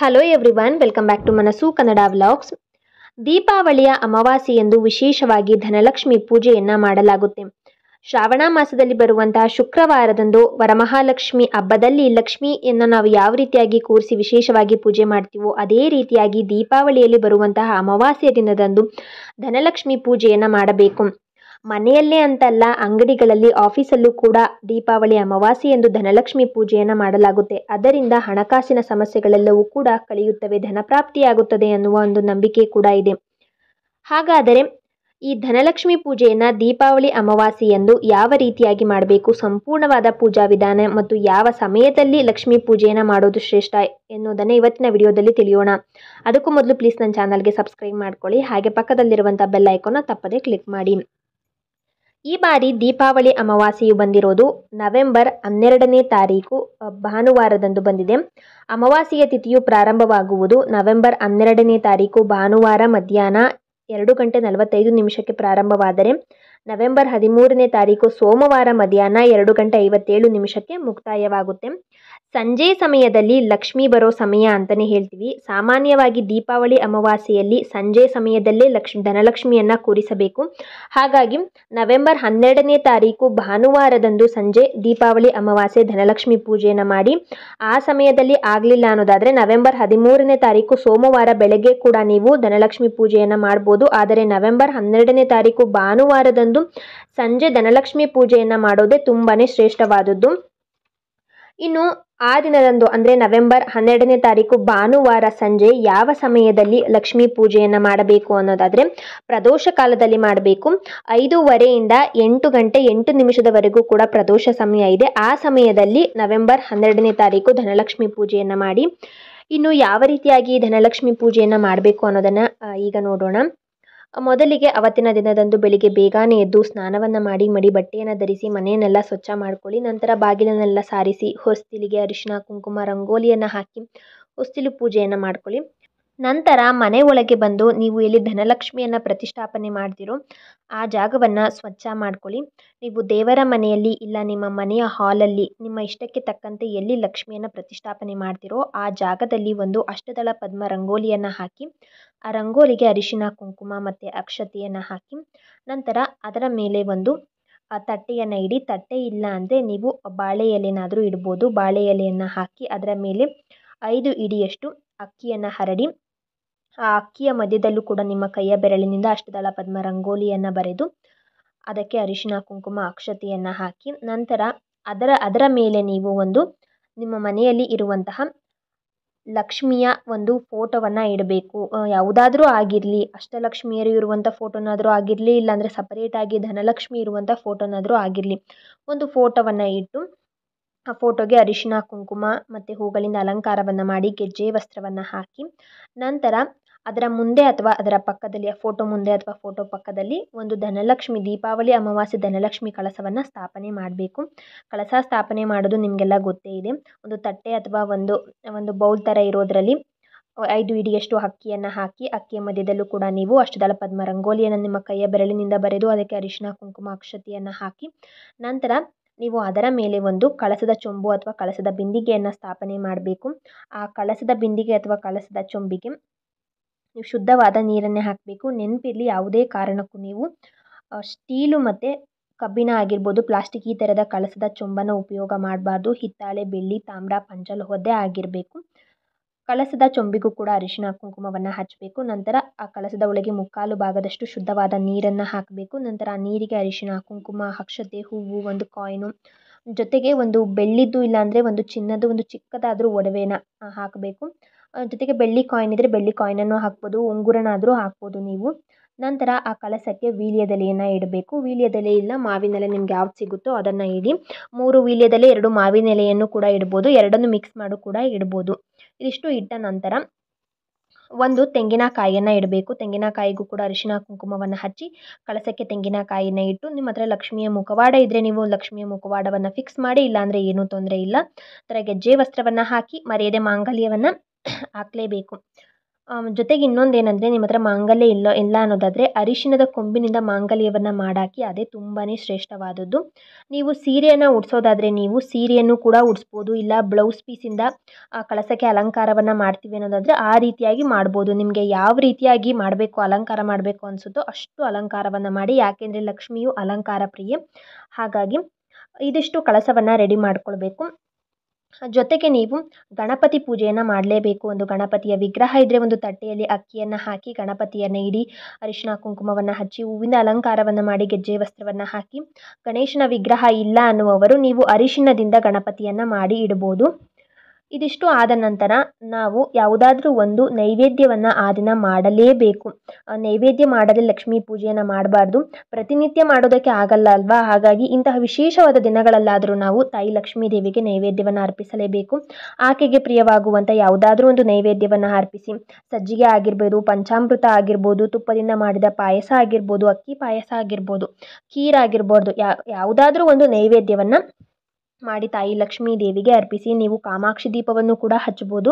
hello everyone welcome back to Manasu Kannada vlogs ದೀಪಾವಳಿಯ ಅಮಾವಾಸ್ಯೆಯಂದು ವಿಶೇಷವಾಗಿ ಧನಲಕ್ಷ್ಮಿ ಪೂಜೆಯನ್ನ ಮಾಡಲಾಗುತ್ತೆ ಶ್ರಾವಣ ಮಾಸದಲ್ಲಿ ಬರುವಂತಹ ಶುಕ್ರವಾರದಂದು ವರಮಹಾಲಕ್ಷ್ಮಿ ಹಬ್ಬದಲ್ಲಿ ಲಕ್ಷ್ಮಿಯನ್ನು ನಾವು ಯಾವ ರೀತಿಯಾಗಿ ಕೂರಿಸಿ ವಿಶೇಷವಾಗಿ ಪೂಜೆ ಮಾಡ್ತೀವೋ ಅದೇ ರೀತಿಯಾಗಿ ದೀಪಾವಳಿಯಲ್ಲಿ ಬರುವಂತಹ ಅಮಾವಾಸ್ಯ ದಿನದಂದು ಧನಲಕ್ಷ್ಮಿ ಪೂಜೆಯನ್ನು ಮಾಡಬೇಕು ಮನೆಯಲ್ಲೇ ಅಂತಲ್ಲ ಅಂಗಡಿಗಳಲ್ಲಿ ಆಫೀಸಲ್ಲೂ ಕೂಡ ದೀಪಾವಳಿ ಅಮಾವಾಸ್ಯೆ ಎಂದು ಧನಲಕ್ಷ್ಮಿ ಪೂಜೆಯನ್ನು ಮಾಡಲಾಗುತ್ತೆ ಅದರಿಂದ ಹಣಕಾಸಿನ ಸಮಸ್ಯೆಗಳೆಲ್ಲವೂ ಕೂಡ ಕಳೆಯುತ್ತವೆ ಧನಪ್ರಾಪ್ತಿಯಾಗುತ್ತದೆ ಅನ್ನುವ ಒಂದು ನಂಬಿಕೆ ಕೂಡ ಇದೆ ಹಾಗಾದರೆ ಈ ಧನಲಕ್ಷ್ಮಿ ಪೂಜೆಯನ್ನು ದೀಪಾವಳಿ ಅಮಾವಾಸ್ಯೆಯಂದು ಯಾವ ರೀತಿಯಾಗಿ ಮಾಡಬೇಕು ಸಂಪೂರ್ಣವಾದ ಪೂಜಾ ವಿಧಾನ ಮತ್ತು ಯಾವ ಸಮಯದಲ್ಲಿ ಲಕ್ಷ್ಮೀ ಪೂಜೆಯನ್ನು ಮಾಡೋದು ಶ್ರೇಷ್ಠ ಎನ್ನುವುದನ್ನು ಇವತ್ತಿನ ವಿಡಿಯೋದಲ್ಲಿ ತಿಳಿಯೋಣ ಅದಕ್ಕೂ ಮೊದಲು ಪ್ಲೀಸ್ ನನ್ನ ಚಾನಲ್ಗೆ ಸಬ್ಸ್ಕ್ರೈಬ್ ಮಾಡ್ಕೊಳ್ಳಿ ಹಾಗೆ ಪಕ್ಕದಲ್ಲಿರುವಂಥ ಬೆಲ್ ಐಕಾನ್ನ ತಪ್ಪದೇ ಕ್ಲಿಕ್ ಮಾಡಿ ಈ ಬಾರಿ ದೀಪಾವಳಿ ಅಮಾವಾಸ್ಯೆಯು ಬಂದಿರೋದು ನವೆಂಬರ್ ಹನ್ನೆರಡನೇ ತಾರೀಕು ಅ, ಭಾನುವಾರದಂದು ಬಂದಿದೆ ಅಮಾವಾಸ್ಯೆಯ ತಿಥಿಯು ಪ್ರಾರಂಭವಾಗುವುದು ನವೆಂಬರ್ ಹನ್ನೆರಡನೇ ತಾರೀಕು ಭಾನುವಾರ ಮಧ್ಯಾಹ್ನ ಎರಡು ಗಂಟೆ ನಲವತ್ತೈದು ನಿಮಿಷಕ್ಕೆ ಪ್ರಾರಂಭವಾದರೆ ನವೆಂಬರ್ ಹದಿಮೂರನೇ ತಾರೀಕು ಸೋಮವಾರ ಮಧ್ಯಾಹ್ನ ಎರಡು ಗಂಟೆ ಐವತ್ತೇಳು ನಿಮಿಷಕ್ಕೆ ಮುಕ್ತಾಯವಾಗುತ್ತೆ ಸಂಜೆ ಸಮಯದಲ್ಲಿ ಲಕ್ಷ್ಮಿ ಬರೋ ಸಮಯ ಅಂತಲೇ ಹೇಳ್ತೀವಿ ಸಾಮಾನ್ಯವಾಗಿ ದೀಪಾವಳಿ ಅಮಾವಾಸ್ಯೆಯಲ್ಲಿ ಸಂಜೆ ಸಮಯದಲ್ಲೇ ಲಕ್ಷ್ಮಿ ಧನಲಕ್ಷ್ಮಿಯನ್ನು ಕೂರಿಸಬೇಕು ಹಾಗಾಗಿ ನವೆಂಬರ್ ಹನ್ನೆರಡನೇ ತಾರೀಕು ಭಾನುವಾರದಂದು ಸಂಜೆ ದೀಪಾವಳಿ ಅಮಾವಾಸ್ಯೆ ಧನಲಕ್ಷ್ಮಿ ಪೂಜೆಯನ್ನು ಮಾಡಿ ಆ ಸಮಯದಲ್ಲಿ ಆಗಲಿಲ್ಲ ಅನ್ನೋದಾದರೆ ನವೆಂಬರ್ ಹದಿಮೂರನೇ ತಾರೀಕು ಸೋಮವಾರ ಬೆಳಗ್ಗೆ ಕೂಡ ನೀವು ಧನಲಕ್ಷ್ಮಿ ಪೂಜೆಯನ್ನು ಮಾಡ್ಬೋದು ಆದರೆ ನವೆಂಬರ್ ಹನ್ನೆರಡನೇ ತಾರೀಕು ಭಾನುವಾರದಂದು ಸಂಜೆ ಧನಲಕ್ಷ್ಮಿ ಪೂಜೆಯನ್ನು ಮಾಡೋದೇ ತುಂಬಾ ಶ್ರೇಷ್ಠವಾದದ್ದು ಇನ್ನು ಆ ದಿನದಂದು ಅಂದರೆ ನವೆಂಬರ್ ಹನ್ನೆರಡನೇ ತಾರೀಕು ಭಾನುವಾರ ಸಂಜೆ ಯಾವ ಸಮಯದಲ್ಲಿ ಲಕ್ಷ್ಮೀ ಪೂಜೆಯನ್ನು ಮಾಡಬೇಕು ಅನ್ನೋದಾದರೆ ಪ್ರದೋಷ ಕಾಲದಲ್ಲಿ ಮಾಡಬೇಕು ಐದೂವರೆಯಿಂದ ಎಂಟು ಗಂಟೆ ಎಂಟು ನಿಮಿಷದವರೆಗೂ ಕೂಡ ಪ್ರದೋಷ ಸಮಯ ಇದೆ ಆ ಸಮಯದಲ್ಲಿ ನವೆಂಬರ್ ಹನ್ನೆರಡನೇ ತಾರೀಕು ಧನಲಕ್ಷ್ಮಿ ಪೂಜೆಯನ್ನು ಮಾಡಿ ಇನ್ನು ಯಾವ ರೀತಿಯಾಗಿ ಧನಲಕ್ಷ್ಮಿ ಪೂಜೆಯನ್ನು ಮಾಡಬೇಕು ಅನ್ನೋದನ್ನು ಆ, ಈಗ ನೋಡೋಣ ಮೊದಲಿಗೆ ಅವತ್ತಿನ ದಿನದಂದು ಬೆಳಿಗ್ಗೆ ಬೇಗನೆ ಎದ್ದು ಸ್ನಾನವನ್ನು ಮಾಡಿ ಮಡಿ ಬಟ್ಟೆಯನ್ನು ಧರಿಸಿ ಮನೆಯನ್ನೆಲ್ಲ ಸ್ವಚ್ಛ ಮಾಡ್ಕೊಳ್ಳಿ ನಂತರ ಬಾಗಿಲನ್ನೆಲ್ಲ ಸಾರಿಸಿ ಹೊಸ್ತಿಲಿಗೆ ಅರಿಶಿನ ಕುಂಕುಮ ರಂಗೋಲಿಯನ್ನು ಹಾಕಿ ಹೊಸ್ತಿಲು ಪೂಜೆಯನ್ನು ಮಾಡ್ಕೊಳ್ಳಿ ನಂತರ ಮನೆ ಒಳಗೆ ಬಂದು ನೀವು ಎಲ್ಲಿ ಧನಲಕ್ಷ್ಮಿಯನ್ನು ಪ್ರತಿಷ್ಠಾಪನೆ ಮಾಡ್ತೀರೋ ಆ ಜಾಗವನ್ನು ಸ್ವಚ್ಛ ಮಾಡ್ಕೊಳ್ಳಿ ನೀವು ದೇವರ ಮನೆಯಲ್ಲಿ ಇಲ್ಲ ನಿಮ್ಮ ಮನೆಯ ಹಾಲಲ್ಲಿ ನಿಮ್ಮ ಇಷ್ಟಕ್ಕೆ ತಕ್ಕಂತೆ ಎಲ್ಲಿ ಲಕ್ಷ್ಮಿಯನ್ನು ಪ್ರತಿಷ್ಠಾಪನೆ ಮಾಡ್ತೀರೋ ಆ ಜಾಗದಲ್ಲಿ ಒಂದು ಅಷ್ಟದಳ ಪದ್ಮ ರಂಗೋಲಿಯನ್ನು ಹಾಕಿ ಆ ರಂಗೋಲಿಗೆ ಅರಿಶಿನ ಕುಂಕುಮ ಮತ್ತು ಅಕ್ಷತೆಯನ್ನು ಹಾಕಿ ನಂತರ ಅದರ ಮೇಲೆ ಒಂದು ಆ ತಟ್ಟೆಯನ್ನು ಇಡಿ ತಟ್ಟೆ ಇಲ್ಲ ಅಂದರೆ ನೀವು ಬಾಳೆ ಎಲೆನಾದರೂ ಇಡ್ಬೋದು ಬಾಳೆ ಎಲೆಯನ್ನು ಹಾಕಿ ಅದರ ಮೇಲೆ ಐದು ಇಡಿಯಷ್ಟು ಅಕ್ಕಿಯನ್ನು ಹರಡಿ ಆ ಅಕ್ಕಿಯ ಮಧ್ಯದಲ್ಲೂ ಕೂಡ ನಿಮ್ಮ ಕೈಯ ಬೆರಳಿನಿಂದ ಅಷ್ಟದಳ ಪದ್ಮ ರಂಗೋಲಿಯನ್ನು ಬರೆದು ಅದಕ್ಕೆ ಅರಿಶಿನ ಕುಂಕುಮ ಅಕ್ಷತೆಯನ್ನು ಹಾಕಿ ನಂತರ ಅದರ ಅದರ ಮೇಲೆ ನೀವು ಒಂದು ನಿಮ್ಮ ಮನೆಯಲ್ಲಿ ಇರುವಂತಹ ಲಕ್ಷ್ಮಿಯ ಒಂದು ಫೋಟೋವನ್ನು ಇಡಬೇಕು ಯಾವುದಾದ್ರೂ ಆಗಿರಲಿ ಅಷ್ಟಲಕ್ಷ್ಮಿಯರು ಇರುವಂಥ ಫೋಟೋನಾದರೂ ಆಗಿರಲಿ ಇಲ್ಲಾಂದರೆ ಸಪರೇಟಾಗಿ ಧನಲಕ್ಷ್ಮಿ ಇರುವಂಥ ಫೋಟೋನಾದರೂ ಆಗಿರಲಿ ಒಂದು ಫೋಟೋವನ್ನು ಇಟ್ಟು ಆ ಫೋಟೋಗೆ ಅರಿಶಿನ ಕುಂಕುಮ ಮತ್ತು ಹೂಗಳಿಂದ ಅಲಂಕಾರವನ್ನು ಮಾಡಿ ಗೆಜ್ಜೆ ವಸ್ತ್ರವನ್ನು ಹಾಕಿ ನಂತರ ಅದರ ಮುಂದೆ ಅಥವಾ ಅದರ ಪಕ್ಕದಲ್ಲಿ ಆ ಫೋಟೋ ಮುಂದೆ ಅಥವಾ ಫೋಟೋ ಪಕ್ಕದಲ್ಲಿ ಒಂದು ಧನಲಕ್ಷ್ಮಿ ದೀಪಾವಳಿ ಅಮಾವಾಸ್ಯೆ ಧನಲಕ್ಷ್ಮಿ ಕಳಸವನ್ನು ಸ್ಥಾಪನೆ ಮಾಡಬೇಕು ಕಳಸ ಸ್ಥಾಪನೆ ಮಾಡೋದು ನಿಮಗೆಲ್ಲ ಗೊತ್ತೇ ಇದೆ ಒಂದು ತಟ್ಟೆ ಅಥವಾ ಒಂದು ಒಂದು ಬೌಲ್ ಥರ ಇರೋದರಲ್ಲಿ ಐದು ಇಡಿಯಷ್ಟು ಅಕ್ಕಿಯನ್ನು ಹಾಕಿ ಅಕ್ಕಿಯ ಮಧ್ಯದಲ್ಲೂ ಕೂಡ ನೀವು ಅಷ್ಟದಳ ಪದ್ಮ ರಂಗೋಲಿಯನ್ನು ನಿಮ್ಮ ಕೈಯ ಬೆರಳಿನಿಂದ ಬರೆದು ಅದಕ್ಕೆ ಅರಿಶಿನ ಕುಂಕುಮ ಅಕ್ಷತೆಯನ್ನು ಹಾಕಿ ನಂತರ ನೀವು ಅದರ ಮೇಲೆ ಒಂದು ಕಳಸದ ಚೊಂಬು ಅಥವಾ ಕಳಸದ ಬಿಂದಿಗೆಯನ್ನು ಸ್ಥಾಪನೆ ಮಾಡಬೇಕು ಆ ಕಳಸದ ಬಿಂದಿಗೆ ಅಥವಾ ಕಳಸದ ಚೊಂಬಿಗೆ ನೀವು ಶುದ್ಧವಾದ ನೀರನ್ನೇ ಹಾಕಬೇಕು ನೆನಪಿರಲಿ ಯಾವುದೇ ಕಾರಣಕ್ಕೂ ನೀವು ಆ, ಸ್ಟೀಲು ಮತ್ತು ಕಬ್ಬಿಣ ಆಗಿರ್ಬೋದು ಪ್ಲಾಸ್ಟಿಕ್ ಈ ಥರದ ಕಳಸದ ಚೊಂಬನ್ನು ಉಪಯೋಗ ಮಾಡಬಾರ್ದು ಹಿತ್ತಾಳೆ ಬೆಳ್ಳಿ ತಾಮ್ರ ಪಂಚಲೋಹದ್ದೇ ಆಗಿರಬೇಕು ಕಳಸದ ಚೊಂಬಿಗೂ ಕೂಡ ಅರಿಶಿನ ಕುಂಕುಮವನ್ನು ಹಚ್ಚಬೇಕು ನಂತರ ಆ ಕಳಸದ ಒಳಗೆ ಮುಕ್ಕಾಲು ಭಾಗದಷ್ಟು ಶುದ್ಧವಾದ ನೀರನ್ನು ಹಾಕಬೇಕು ನಂತರ ಆ ನೀರಿಗೆ ಅರಿಶಿನ ಕುಂಕುಮ ಅಕ್ಷತೆ ಹೂವು ಒಂದು ಕಾಯಿನು ಜೊತೆಗೆ ಒಂದು ಬೆಳ್ಳಿದ್ದು ಇಲ್ಲಾಂದರೆ ಒಂದು ಚಿನ್ನದ ಒಂದು ಚಿಕ್ಕದಾದರೂ ಒಡವೆನ ಹಾಕಬೇಕು ಜೊತೆಗೆ ಬೆಳ್ಳಿ ಕಾಯಿನ್ ಇದ್ದರೆ ಬೆಳ್ಳಿ ಕಾಯಿನನ್ನು ಹಾಕ್ಬೋದು ಉಂಗುರನಾದರೂ ಹಾಕ್ಬೋದು ನೀವು ನಂತರ ಆ ಕಳಸಕ್ಕೆ ವೀಳ್ಯದೆಲೆಯನ್ನು ಇಡಬೇಕು ವೀಳ್ಯದೆಲೆ ಇಲ್ಲ ಮಾವಿನೆಲೆ ನಿಮ್ಗೆ ಯಾವ್ದು ಸಿಗುತ್ತೋ ಅದನ್ನು ಇಡಿ ಮೂರು ವೀಳ್ಯದೆಲೆ ಎರಡು ಮಾವಿನ ಎಲೆಯನ್ನು ಕೂಡ ಇಡ್ಬೋದು ಎರಡನ್ನು ಮಿಕ್ಸ್ ಮಾಡು ಕೂಡ ಇಡ್ಬೋದು ಇದಿಷ್ಟು ಇಟ್ಟ ನಂತರ ಒಂದು ತೆಂಗಿನಕಾಯಿಯನ್ನು ಇಡಬೇಕು ತೆಂಗಿನಕಾಯಿಗೂ ಕೂಡ ಅರಿಶಿನ ಕುಂಕುಮವನ್ನು ಹಚ್ಚಿ ಕಳಸಕ್ಕೆ ತೆಂಗಿನಕಾಯಿನ ಇಟ್ಟು ನಿಮ್ಮ ಹತ್ರ ಲಕ್ಷ್ಮಿಯ ಮುಖವಾಡ ಇದ್ದರೆ ನೀವು ಲಕ್ಷ್ಮಿಯ ಮುಖವಾಡವನ್ನು ಫಿಕ್ಸ್ ಮಾಡಿ ಇಲ್ಲಾಂದರೆ ಏನೂ ತೊಂದರೆ ಇಲ್ಲ ಥರ ಗೆಜ್ಜೆ ವಸ್ತ್ರವನ್ನು ಹಾಕಿ ಮರ್ಯಾದೆ ಮಾಂಗಲ್ಯವನ್ನು ಹಾಕಲೇಬೇಕು ಜೊತೆಗೆ ಇನ್ನೊಂದು ಏನಂದರೆ ನಿಮ್ಮ ಹತ್ರ ಮಾಂಗಲ್ಯ ಇಲ್ಲ ಇಲ್ಲ ಅನ್ನೋದಾದರೆ ಅರಿಶಿಣದ ಕೊಂಬಿನಿಂದ ಮಾಂಗಲ್ಯವನ್ನು ಮಾಡಾಕಿ ಅದೇ ತುಂಬಾ ಶ್ರೇಷ್ಠವಾದದ್ದು ನೀವು ಸೀರೆಯನ್ನು ಉಡಿಸೋದಾದರೆ ನೀವು ಸೀರೆಯನ್ನು ಕೂಡ ಉಡಿಸ್ಬೋದು ಇಲ್ಲ ಬ್ಲೌಸ್ ಪೀಸಿಂದ ಆ ಕಳಸಕ್ಕೆ ಅಲಂಕಾರವನ್ನು ಮಾಡ್ತೀವಿ ಅನ್ನೋದಾದರೆ ಆ ರೀತಿಯಾಗಿ ಮಾಡ್ಬೋದು ನಿಮಗೆ ಯಾವ ರೀತಿಯಾಗಿ ಮಾಡಬೇಕು ಅಲಂಕಾರ ಮಾಡಬೇಕು ಅನಿಸುತ್ತೋ ಅಷ್ಟು ಅಲಂಕಾರವನ್ನು ಮಾಡಿ ಯಾಕೆಂದರೆ ಲಕ್ಷ್ಮಿಯು ಅಲಂಕಾರ ಪ್ರಿಯೆ ಹಾಗಾಗಿ ಇದಿಷ್ಟು ಕಳಸವನ್ನು ರೆಡಿ ಮಾಡ್ಕೊಳ್ಬೇಕು ಜೊತೆಗೆ ನೀವು ಗಣಪತಿ ಪೂಜೆಯನ್ನು ಮಾಡಲೇಬೇಕು ಒಂದು ಗಣಪತಿಯ ವಿಗ್ರಹ ಇದ್ದರೆ ಒಂದು ತಟ್ಟೆಯಲ್ಲಿ ಅಕ್ಕಿಯನ್ನು ಹಾಕಿ ಗಣಪತಿಯನ್ನು ಇಡಿ ಅರಿಶಿನ ಕುಂಕುಮವನ್ನು ಹಚ್ಚಿ ಹೂವಿನ ಅಲಂಕಾರವನ್ನು ಮಾಡಿ ಗೆಜ್ಜೆ ವಸ್ತ್ರವನ್ನು ಹಾಕಿ ಗಣೇಶನ ವಿಗ್ರಹ ಇಲ್ಲ ಅನ್ನುವವರು ನೀವು ಅರಿಶಿಣದಿಂದ ಗಣಪತಿಯನ್ನು ಮಾಡಿ ಇಡ್ಬೋದು ಇದಿಷ್ಟು ಆದ ನಂತರ ನಾವು ಯಾವುದಾದ್ರೂ ಒಂದು ನೈವೇದ್ಯವನ್ನು ಆ ದಿನ ಮಾಡಲೇಬೇಕು ನೈವೇದ್ಯ ಮಾಡದೆ ಲಕ್ಷ್ಮೀ ಪೂಜೆಯನ್ನು ಮಾಡಬಾರ್ದು ಪ್ರತಿನಿತ್ಯ ಮಾಡೋದಕ್ಕೆ ಆಗಲ್ಲ ಅಲ್ವಾ ಹಾಗಾಗಿ ಇಂತಹ ವಿಶೇಷವಾದ ದಿನಗಳಲ್ಲಾದರೂ ನಾವು ತಾಯಿ ಲಕ್ಷ್ಮೀ ದೇವಿಗೆ ನೈವೇದ್ಯವನ್ನು ಅರ್ಪಿಸಲೇಬೇಕು ಆಕೆಗೆ ಪ್ರಿಯವಾಗುವಂಥ ಯಾವುದಾದ್ರೂ ಒಂದು ನೈವೇದ್ಯವನ್ನು ಅರ್ಪಿಸಿ ಸಜ್ಜಿಗೆ ಆಗಿರ್ಬೋದು ಪಂಚಾಮೃತ ಆಗಿರ್ಬೋದು ತುಪ್ಪದಿಂದ ಮಾಡಿದ ಪಾಯಸ ಆಗಿರ್ಬೋದು ಅಕ್ಕಿ ಪಾಯಸ ಆಗಿರ್ಬೋದು ಖೀರ್ ಆಗಿರ್ಬೋದು ಯಾವುದಾದ್ರೂ ಒಂದು ನೈವೇದ್ಯವನ್ನು ಮಾಡಿ ತಾಯಿ ಲಕ್ಷ್ಮೀ ದೇವಿಗೆ ಅರ್ಪಿಸಿ ನೀವು ಕಾಮಾಕ್ಷಿ ದೀಪವನ್ನು ಕೂಡ ಹಚ್ಬೋದು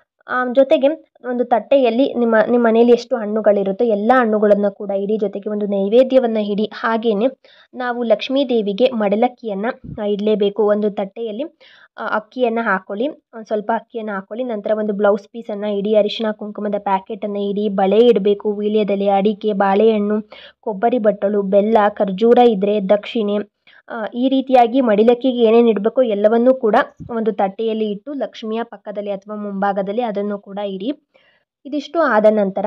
ಜೊತೆಗೆ ಒಂದು ತಟ್ಟೆಯಲ್ಲಿ ನಿಮ್ಮ ನಿಮ್ಮ ಮನೇಲಿ ಎಷ್ಟು ಹಣ್ಣುಗಳಿರುತ್ತೋ ಎಲ್ಲ ಹಣ್ಣುಗಳನ್ನು ಕೂಡ ಇಡಿ ಜೊತೆಗೆ ಒಂದು ನೈವೇದ್ಯವನ್ನು ಇಡಿ ಹಾಗೆಯೇ ನಾವು ಲಕ್ಷ್ಮೀ ದೇವಿಗೆ ಮಡಲಕ್ಕಿಯನ್ನು ಇಡಲೇಬೇಕು ಒಂದು ತಟ್ಟೆಯಲ್ಲಿ ಅಕ್ಕಿಯನ್ನು ಹಾಕ್ಕೊಳ್ಳಿ ಒಂದು ಸ್ವಲ್ಪ ಅಕ್ಕಿಯನ್ನು ಹಾಕ್ಕೊಳ್ಳಿ ನಂತರ ಒಂದು ಬ್ಲೌಸ್ ಪೀಸನ್ನು ಇಡಿ ಅರಿಶಿನ ಕುಂಕುಮದ ಪ್ಯಾಕೆಟನ್ನು ಇಡಿ ಬಳೆ ಇಡಬೇಕು ವೀಳ್ಯದೆಲೆ ಅಡಿಕೆ ಬಾಳೆಹಣ್ಣು ಕೊಬ್ಬರಿ ಬಟ್ಟಲು ಬೆಲ್ಲ ಖರ್ಜೂರ ಇದ್ದರೆ ದಕ್ಷಿಣೆ ಈ ರೀತಿಯಾಗಿ ಮಡಿಲಕ್ಕಿಗೆ ಏನೇನು ಇಡಬೇಕೋ ಎಲ್ಲವನ್ನೂ ಕೂಡ ಒಂದು ತಟ್ಟೆಯಲ್ಲಿ ಇಟ್ಟು ಲಕ್ಷ್ಮಿಯ ಪಕ್ಕದಲ್ಲಿ ಅಥವಾ ಮುಂಭಾಗದಲ್ಲಿ ಅದನ್ನು ಕೂಡ ಇಡಿ ಇದಿಷ್ಟು ಆದ ನಂತರ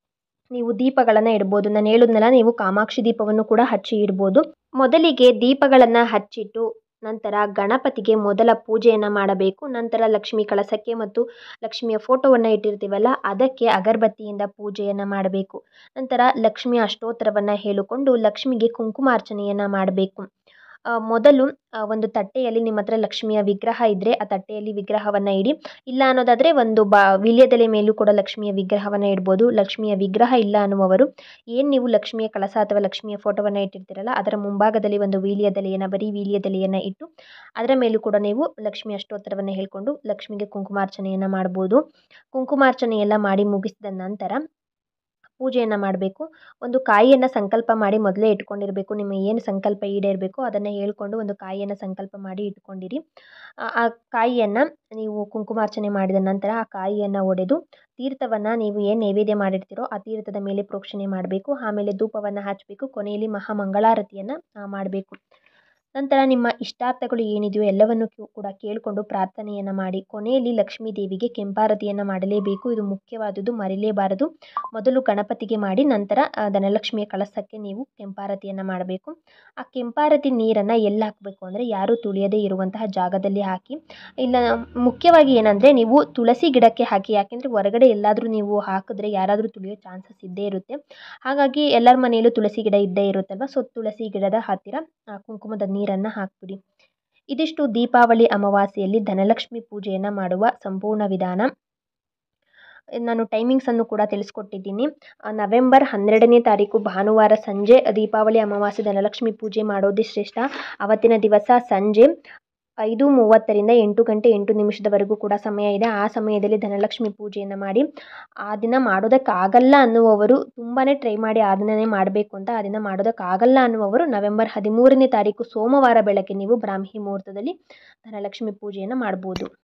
ನೀವು ದೀಪಗಳನ್ನು ಇಡ್ಬೋದು ನಾನು ಹೇಳಿದ್ನಲ್ಲ ನೀವು ಕಾಮಾಕ್ಷಿ ದೀಪವನ್ನು ಕೂಡ ಹಚ್ಚಿ ಇಡ್ಬೋದು ಮೊದಲಿಗೆ ದೀಪಗಳನ್ನು ಹಚ್ಚಿಟ್ಟು ನಂತರ ಗಣಪತಿಗೆ ಮೊದಲ ಪೂಜೆಯನ್ನು ಮಾಡಬೇಕು ನಂತರ ಲಕ್ಷ್ಮಿ ಕಳಸಕ್ಕೆ ಮತ್ತು ಲಕ್ಷ್ಮಿಯ ಫೋಟೋವನ್ನು ಇಟ್ಟಿರ್ತೀವಲ್ಲ ಅದಕ್ಕೆ ಅಗರಬತ್ತಿಯಿಂದ ಪೂಜೆಯನ್ನು ಮಾಡಬೇಕು ನಂತರ ಲಕ್ಷ್ಮಿಯ ಅಷ್ಟೋತ್ತರವನ್ನು ಹೇಳಿಕೊಂಡು ಲಕ್ಷ್ಮಿಗೆ ಕುಂಕುಮಾರ್ಚನೆಯನ್ನು ಮಾಡಬೇಕು ಮೊದಲು ಒಂದು ತಟ್ಟೆಯಲ್ಲಿ ನಿಮ್ಮ ಹತ್ರ ಲಕ್ಷ್ಮಿಯ ವಿಗ್ರಹ ಇದ್ದರೆ ಆ ತಟ್ಟೆಯಲ್ಲಿ ವಿಗ್ರಹವನ್ನು ಇಡಿ ಇಲ್ಲ ಅನ್ನೋದಾದರೆ ಒಂದು ಬಾ ವೀಳ್ಯದೆಲೆ ಮೇಲೂ ಕೂಡ ಲಕ್ಷ್ಮಿಯ ವಿಗ್ರಹವನ್ನು ಇಡ್ಬೋದು ಲಕ್ಷ್ಮಿಯ ವಿಗ್ರಹ ಇಲ್ಲ ಅನ್ನುವವರು ಏನು ನೀವು ಲಕ್ಷ್ಮಿಯ ಕಳಸ ಅಥವಾ ಲಕ್ಷ್ಮಿಯ ಫೋಟೋವನ್ನು ಇಟ್ಟಿರ್ತೀರಲ್ಲ ಅದರ ಮುಂಭಾಗದಲ್ಲಿ ಒಂದು ವೀಳ್ಯದೆಲೆಯನ್ನು ಬರೀ ವೀಳ್ಯದೆಲೆಯನ್ನು ಇಟ್ಟು ಅದರ ಮೇಲೂ ಕೂಡ ನೀವು ಲಕ್ಷ್ಮಿ ಅಷ್ಟೋತ್ತರವನ್ನು ಹೇಳಿಕೊಂಡು ಲಕ್ಷ್ಮಿಗೆ ಕುಂಕುಮಾರ್ಚನೆಯನ್ನು ಮಾಡ್ಬೋದು ಕುಂಕುಮಾರ್ಚನೆ ಎಲ್ಲ ಮಾಡಿ ಮುಗಿಸಿದ ನಂತರ ಪೂಜೆಯನ್ನು ಮಾಡಬೇಕು ಒಂದು ಕಾಯಿಯನ್ನು ಸಂಕಲ್ಪ ಮಾಡಿ ಮೊದಲೇ ಇಟ್ಕೊಂಡಿರಬೇಕು ನಿಮ್ಮ ಏನು ಸಂಕಲ್ಪ ಈಡೇರಬೇಕೋ ಅದನ್ನು ಹೇಳಿಕೊಂಡು ಒಂದು ಕಾಯಿಯನ್ನು ಸಂಕಲ್ಪ ಮಾಡಿ ಇಟ್ಕೊಂಡಿರಿ ಆ ಕಾಯಿಯನ್ನು ನೀವು ಕುಂಕುಮಾರ್ಚನೆ ಮಾಡಿದ ನಂತರ ಆ ಕಾಯಿಯನ್ನು ಒಡೆದು ತೀರ್ಥವನ್ನು ನೀವು ಏನು ನೈವೇದ್ಯ ಮಾಡಿರ್ತೀರೋ ಆ ತೀರ್ಥದ ಮೇಲೆ ಪ್ರೋಕ್ಷಣೆ ಮಾಡಬೇಕು ಆಮೇಲೆ ಧೂಪವನ್ನು ಹಚ್ಚಬೇಕು ಕೊನೆಯಲ್ಲಿ ಮಹಾಮಂಗಳಾರತಿಯನ್ನು ಮಾಡಬೇಕು ನಂತರ ನಿಮ್ಮ ಇಷ್ಟಾರ್ಥಗಳು ಏನಿದೆಯೋ ಎಲ್ಲವನ್ನು ಕೂಡ ಕೇಳಿಕೊಂಡು ಪ್ರಾರ್ಥನೆಯನ್ನು ಮಾಡಿ ಕೊನೆಯಲ್ಲಿ ಲಕ್ಷ್ಮೀ ದೇವಿಗೆ ಕೆಂಪಾರತಿಯನ್ನು ಮಾಡಲೇಬೇಕು ಇದು ಮುಖ್ಯವಾದುದು ಮರಿಲೇಬಾರದು ಮೊದಲು ಗಣಪತಿಗೆ ಮಾಡಿ ನಂತರ ಧನಲಕ್ಷ್ಮಿಯ ಕಳಸಕ್ಕೆ ನೀವು ಕೆಂಪಾರತಿಯನ್ನು ಮಾಡಬೇಕು ಆ ಕೆಂಪಾರತಿ ನೀರನ್ನು ಎಲ್ಲಿ ಹಾಕಬೇಕು ಅಂದರೆ ಯಾರೂ ತುಳಿಯದೇ ಇರುವಂತಹ ಜಾಗದಲ್ಲಿ ಹಾಕಿ ಇಲ್ಲ ಮುಖ್ಯವಾಗಿ ಏನಂದರೆ ನೀವು ತುಳಸಿ ಗಿಡಕ್ಕೆ ಹಾಕಿ ಯಾಕೆಂದರೆ ಹೊರಗಡೆ ಎಲ್ಲಾದರೂ ನೀವು ಹಾಕಿದ್ರೆ ಯಾರಾದರೂ ತುಳಿಯೋ ಚಾನ್ಸಸ್ ಇದ್ದೇ ಇರುತ್ತೆ ಹಾಗಾಗಿ ಎಲ್ಲರ ಮನೆಯಲ್ಲೂ ತುಳಸಿ ಗಿಡ ಇದ್ದೇ ಇರುತ್ತಲ್ವ ಸೊ ತುಳಸಿ ಗಿಡದ ಹತ್ತಿರ ಕುಂಕುಮದ ನೀರನ್ನು ಹಾಕಿಬಿಡಿ ಇದಿಷ್ಟು ದೀಪಾವಳಿ ಅಮಾವಾಸ್ಯೆಯಲ್ಲಿ ಧನಲಕ್ಷ್ಮಿ ಪೂಜೆಯನ್ನು ಮಾಡುವ ಸಂಪೂರ್ಣ ವಿಧಾನ ನಾನು ಟೈಮಿಂಗ್ಸನ್ನು ಕೂಡ ತಿಳಿಸ್ಕೊಟ್ಟಿದ್ದೀನಿ ನವೆಂಬರ್ ಹನ್ನೆರಡನೇ ತಾರೀಕು ಭಾನುವಾರ ಸಂಜೆ ದೀಪಾವಳಿ ಅಮಾವಾಸ್ಯೆ ಧನಲಕ್ಷ್ಮಿ ಪೂಜೆ ಮಾಡೋದೇ ಶ್ರೇಷ್ಠ ಆವತ್ತಿನ ದಿವಸ ಸಂಜೆ ಐದು ಮೂವತ್ತರಿಂದ ಎಂಟು ಗಂಟೆ ಎಂಟು ನಿಮಿಷದವರೆಗೂ ಕೂಡ ಸಮಯ ಇದೆ ಆ ಸಮಯದಲ್ಲಿ ಧನಲಕ್ಷ್ಮಿ ಪೂಜೆಯನ್ನು ಮಾಡಿ ಆ ದಿನ ಮಾಡೋದಕ್ಕಾಗಲ್ಲ ಅನ್ನುವವರು ತುಂಬಾ ಟ್ರೈ ಮಾಡಿ ಆ ದಿನವೇ ಮಾಡಬೇಕು ಅಂತ ಆ ದಿನ ಮಾಡೋದಕ್ಕಾಗಲ್ಲ ಅನ್ನುವವರು ನವೆಂಬರ್ ಹದಿಮೂರನೇ ತಾರೀಕು ಸೋಮವಾರ ಬೆಳಗ್ಗೆ ನೀವು ಬ್ರಾಹ್ಮಿ ಮುಹೂರ್ತದಲ್ಲಿ ಧನಲಕ್ಷ್ಮಿ ಪೂಜೆಯನ್ನು ಮಾಡ್ಬೋದು